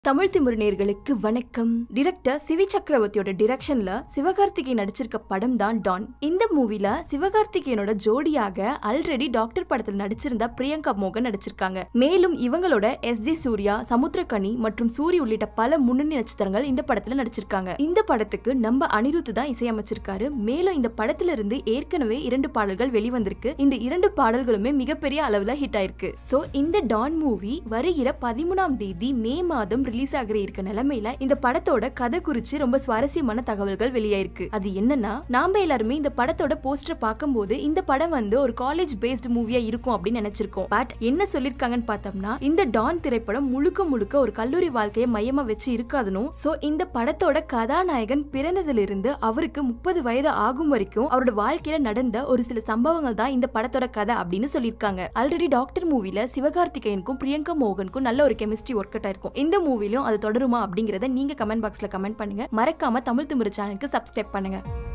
தமிழ் திமுரு நேர்களுக்கு வணக்கம் director CV சக்கரவர்த்தியோட டிரெக்ஷன்ல சிவகார்த்திகேயன் நடிச்சிருக்க படம் தான் டான் இந்த மூவில சிவகார்த்திகேயனோட ஜோடியாக ஆல்ரெடி டாக்டர் படத்தில் நடிச்சிருந்த பிரியங்கா மோகன் நடிச்சிருக்காங்க மேலும் இவங்களோட எஸ் ஜே சூர்யா சமுத்திரகனி மற்றும் சூரி உள்ளிட்ட பல முன்னணி நட்சத்திரங்கள் இந்த படத்துல நடிச்சிருக்காங்க இந்த படத்துக்கு நம்ம அனிருத் தான் இசையமைச்சிருக்காரு மேலும் இந்த படத்துல இருந்து ஏற்கனவே இரண்டு பாடல்கள் வெளிவந்திருக்கு இந்த இரண்டு பாடல்களுமே மிகப்பெரிய அளவுல ஹிட் ஆயிருக்கு சோ இந்த டான் மூவி வருகிற பதிமூணாம் தேதி மே மாதம் ரிலீஸ் ஆகிற இருக்க நிலைமையில இந்த படத்தோட கதை குறிச்சு ரொம்ப சுவாரஸ்யமான தகவல்கள் வெளியாயிருக்கு அது என்னன்னா நாம எல்லாருமே இந்த படத்தோட போஸ்டர் பார்க்கும்போது இந்த படம் வந்து ஒரு காலேஜ் பேஸ்ட் மூவியா இருக்கும் அப்படின்னு நினைச்சிருக்கோம் பட் என்ன சொல்லிருக்காங்கன்னு பார்த்தோம்னா இந்த டான் திரைப்படம் முழுக்க முழுக்க ஒரு கல்லூரி வாழ்க்கையை மையமா வச்சு இருக்காதுனும் சோ இந்த படத்தோட கதாநாயகன் பிறந்ததிலிருந்து அவருக்கு முப்பது வயது ஆகும் வரைக்கும் அவரோட வாழ்க்கையில நடந்த ஒரு சில சம்பவங்கள் தான் இந்த படத்தோட கதை அப்படின்னு சொல்லியிருக்காங்க ஆல்ரெடி டாக்டர் மூவில சிவகார்த்திகேயனுக்கும் பிரியங்கா மோகனுக்கும் நல்ல ஒரு கெமிஸ்ட்ரி ஒர்க் அவுட் ஆயிருக்கும் இந்த மூவிலும் அது தொடருமா அப்படிங்கறத நீங்க கமெண்ட் பாக்ஸ்ல கமெண்ட் பண்ணுங்க மறக்காம தமிழ் திமிரு சேனலுக்கு சப்ஸ்கிரைப் பண்ணுங்க